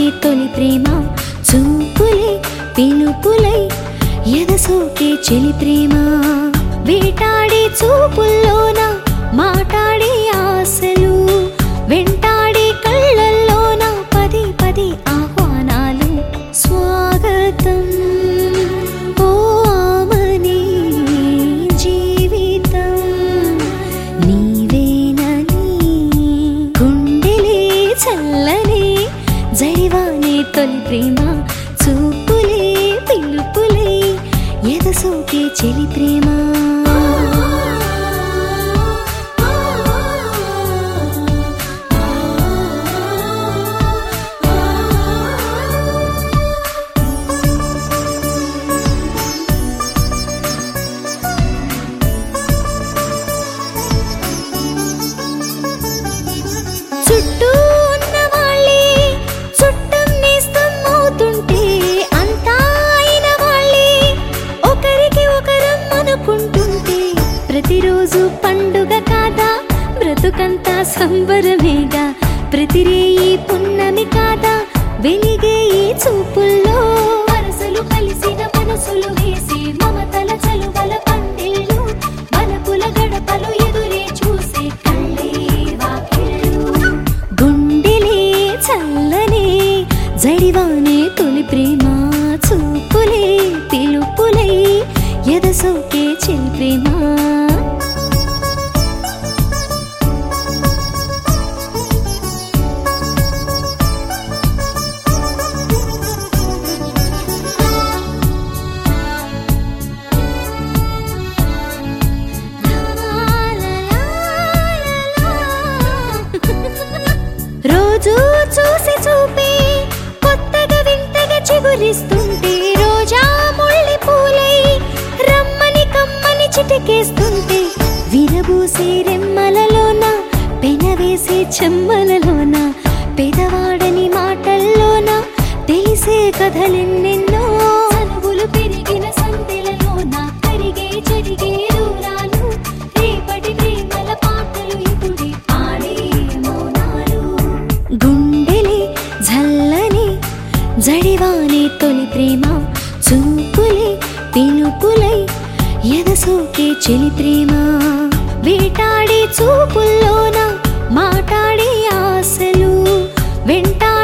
తొలి ప్రేమ చూపులే పిలుపులై ఎదసోకే చెలి ప్రేమ వేటాడే చూపుల్లోన మాటాడే ఆశలు వెంటాడే కళ్ళల్లోన పది పది ఆహ్వానాలు స్వాగతం ఓ ఆమని జీవితం నీవేనని గుండెలే చల్లని జడివానే తొలి ప్రేమ చూపులే పిలుపులే ఎదసోకే చెలి ప్రేమ చుట్టూ ఉన్న వాళ్ళే చుట్టం నేస్తం అవుతుంటే అంతా అయిన వాళ్ళే ఒకరికి ఒకరం అనుకుంటుంటే ప్రతిరోజు పండుగ కాదా బ్రతుకంతా సంబరమేగా ప్రతిరేయి పున్నమి కాదా వెలిగే ఈ చూపుల్లో మనసులు కలిసిన మనసులు వేసి మమతల చలువల పందిళ్ళు బలపుల గడపలు ఎదురే చూసే కళ్ళే వాకిళ్ళు గుండెలే చల్లనే జడివానే తొలి ప్రేమ చూపులే పిలుపులై ఎదసోకే చెలి ప్రేమ రోజు చూసి చూపి కొత్తగా వింతగా చిగురిస్తుంటే రోజా ముళ్ళి పూలై రమ్మని కమ్మని చిటికేస్తుంటే విరబూసే రెమ్మలలోన పెనవేసే చెమ్మలలోన పెదవాడని మాటల్లోన తెలిసే కథలెన్నెన్నో చనువులు పెరిగిన సందెలలోన కరిగే జరిగే దూరాలు రేపటి ప్రేమల పాటలు ఇప్పుడే పాడే మౌనాలు గుండెలే జల్లని జడివానే తొలి ప్రేమ చూపులే పిలుపులై ఎదసోకే చెలి ప్రేమ వేటాడే చూపుల్లోన మాటాడే ఆశలు వెంటా